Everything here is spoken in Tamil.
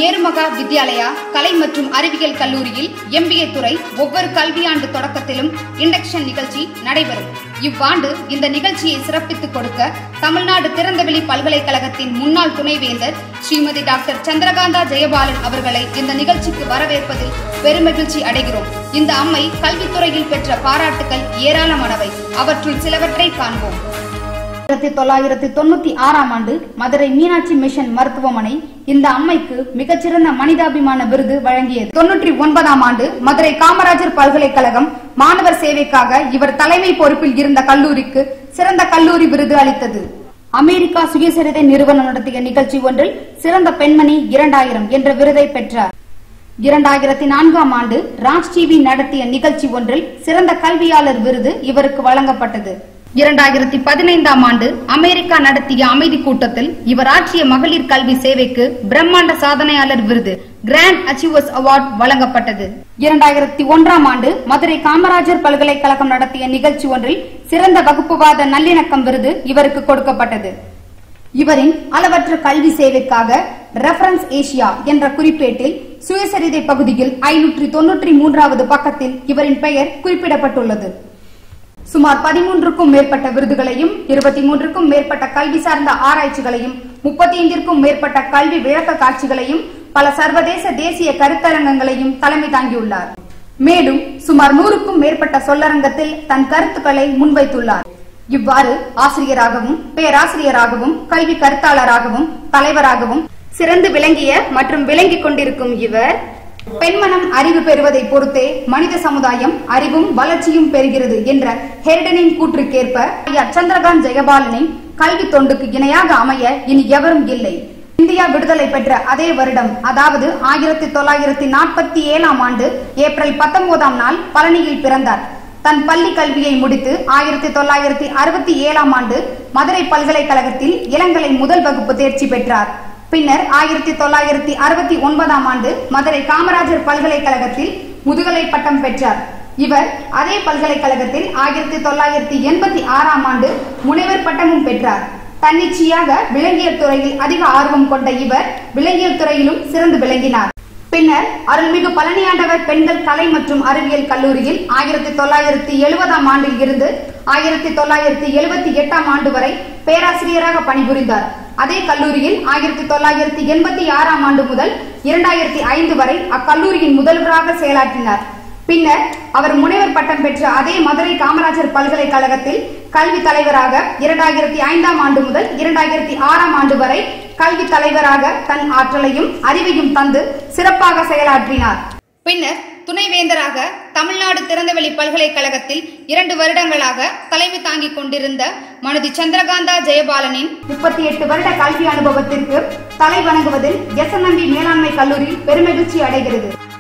நேருமகா வித்யாலயா கலை மற்றும் அறிவியல் கல்லூரியில் எம்பிஏ துறை ஒவ்வொரு கல்வியாண்டு தொடக்கத்திலும் இண்டக்ஷன் நிகழ்ச்சி நடைபெறும் இவ்வாண்டு இந்த நிகழ்ச்சியை சிறப்பித்துக் கொடுக்க தமிழ்நாடு திறந்தவெளி பல்கலைக்கழகத்தின் முன்னாள் துணைவேந்தர் ஸ்ரீமதி டாக்டர் சந்திரகாந்தா ஜெயபாலன் அவர்களை இந்த நிகழ்ச்சிக்கு வரவேற்பதில் பெருமகிழ்ச்சி அடைகிறோம் இந்த அம்மை கல்வித்துறையில் பெற்ற பாராட்டுகள் ஏராளமானவை அவற்றுள் சிலவற்றை காண்போம் ஆயிரத்தி தொள்ளாயிரத்தி தொண்ணூத்தி ஆறாம் ஆண்டு மதுரை மீனாட்சி மிஷன் மருத்துவமனை இந்த அம்மைக்கு மிகச்சிறந்த மனிதாபிமான விருது வழங்கியது தொன்னூற்றி ஒன்பதாம் ஆண்டு மதுரை காமராஜர் பல்கலைக்கழகம் மாணவர் சேவைக்காக இவர் தலைமை பொறுப்பில் இருந்த கல்லூரிக்கு சிறந்த கல்லூரி விருது அளித்தது அமெரிக்கா சுயசரிதை நிறுவனம் நடத்திய நிகழ்ச்சி ஒன்றில் சிறந்த பெண்மணி இரண்டாயிரம் என்ற விருதை பெற்றார் இரண்டாயிரத்தி நான்காம் ஆண்டு ராஜ் டிவி நடத்திய நிகழ்ச்சி ஒன்றில் சிறந்த கல்வியாளர் விருது இவருக்கு வழங்கப்பட்டது இரண்டாயிரத்தி பதினைந்தாம் ஆண்டு அமெரிக்கா நடத்திய அமைதி கூட்டத்தில் இவர் ஆற்றிய மகளிர் கல்வி சேவைக்கு பிரம்மாண்ட சாதனையாளர் விருது கிராண்ட் அச்சீவர்ஸ் அவார்ட் வழங்கப்பட்டது இரண்டாயிரத்தி ஒன்றாம் ஆண்டு மதுரை காமராஜர் பல்கலைக்கழகம் நடத்திய நிகழ்ச்சி ஒன்றில் சிறந்த வகுப்புவாத நல்லிணக்கம் விருது இவருக்கு கொடுக்கப்பட்டது இவரின் அளவற்ற கல்வி சேவைக்காக ரெஃபரன்ஸ் ஏசியா என்ற குறிப்பேட்டில் சுயசரிதை பகுதியில் ஐநூற்றி தொன்னூற்றி மூன்றாவது பக்கத்தில் இவரின் பெயர் குறிப்பிடப்பட்டுள்ளது சுமார் பதிமூன்றுக்கும் மேற்பட்ட விருதுகளையும் இருபத்தி மூன்றுக்கும் மேற்பட்ட கல்வி சார்ந்த ஆராய்ச்சிகளையும் முப்பத்தி ஐந்திற்கும் மேற்பட்ட கல்வி விளக்க காட்சிகளையும் பல சர்வதேச தேசிய கருத்தரங்கங்களையும் தலைமை தாங்கியுள்ளார் மேலும் சுமார் நூறுக்கும் மேற்பட்ட சொல்லரங்கத்தில் தன் கருத்துக்களை முன்வைத்துள்ளார் இவ்வாறு ஆசிரியராகவும் பேராசிரியராகவும் கல்வி கருத்தாளராகவும் தலைவராகவும் சிறந்து விளங்கிய மற்றும் விளங்கிக் கொண்டிருக்கும் இவர் பெண்மனம் அறிவு பெறுவதை பொறுத்தே மனித சமுதாயம் அறிவும் வளர்ச்சியும் பெறுகிறது என்ற ஹெர்டனின் கூற்றுக்கேற்ப ஐயா சந்திரகாந்த் ஜெயபாலனின் கல்வி தொண்டுக்கு இணையாக அமைய இனி எவரும் இல்லை இந்தியா விடுதலை பெற்ற அதே வருடம் அதாவது ஆயிரத்தி தொள்ளாயிரத்தி நாற்பத்தி ஏழாம் ஆண்டு ஏப்ரல் பத்தொன்பதாம் நாள் பழனியில் பிறந்தார் தன் பள்ளி கல்வியை முடித்து ஆயிரத்தி தொள்ளாயிரத்தி அறுபத்தி ஏழாம் ஆண்டு மதுரை பல்கலைக்கழகத்தில் இளங்கலை முதல் வகுப்பு தேர்ச்சி பெற்றார் பின்னர் ஆயிரத்தி தொள்ளாயிரத்தி அறுபத்தி ஒன்பதாம் ஆண்டு மதுரை காமராஜர் பல்கலைக்கழகத்தில் முதுகலை பட்டம் பெற்றார் இவர் அதே பல்கலைக்கழகத்தில் ஆயிரத்தி தொள்ளாயிரத்தி எண்பத்தி ஆறாம் ஆண்டு முனைவர் பட்டமும் பெற்றார் தன்னிச்சையாக விலங்கியல் துறையில் அதிக ஆர்வம் கொண்ட இவர் விலங்கியல் துறையிலும் சிறந்து விளங்கினார் பின்னர் அருள்மிகு பழனியாண்டவர் பெண்கள் கலை மற்றும் அறிவியல் கல்லூரியில் ஆயிரத்தி தொள்ளாயிரத்தி எழுபதாம் ஆண்டில் இருந்து ஆயிரத்தி தொள்ளாயிரத்தி எழுபத்தி எட்டாம் ஆண்டு வரை பேராசிரியராக பணிபுரிந்தார் அதே கல்லூரியில் ஆயிரத்தி தொள்ளாயிரத்தி எண்பத்தி ஆறாம் ஆண்டு முதல் இரண்டாயிரத்தி ஐந்து வரை அக்கல்லூரியின் முதல்வராக செயலாற்றினார் பின்னர் அவர் முனைவர் பட்டம் பெற்ற அதே மதுரை காமராஜர் பல்கலைக்கழகத்தில் கல்வி தலைவராக இரண்டாயிரத்தி ஐந்தாம் ஆண்டு முதல் இரண்டாயிரத்தி ஆறாம் ஆண்டு வரை கல்வி தலைவராக தன் ஆற்றலையும் அறிவையும் தந்து சிறப்பாக செயலாற்றினார் பின்னர் துணைவேந்தராக தமிழ்நாடு திறந்தவெளி பல்கலைக்கழகத்தில் இரண்டு வருடங்களாக தலைமை தாங்கிக் கொண்டிருந்த மனுதி சந்திரகாந்தா ஜெயபாலனின் முப்பத்தி எட்டு வருட கல்வி அனுபவத்திற்கு தலை வணங்குவதில் எஸ்என்எம்பி மேலாண்மை கல்லூரி பெருமகிழ்ச்சி அடைகிறது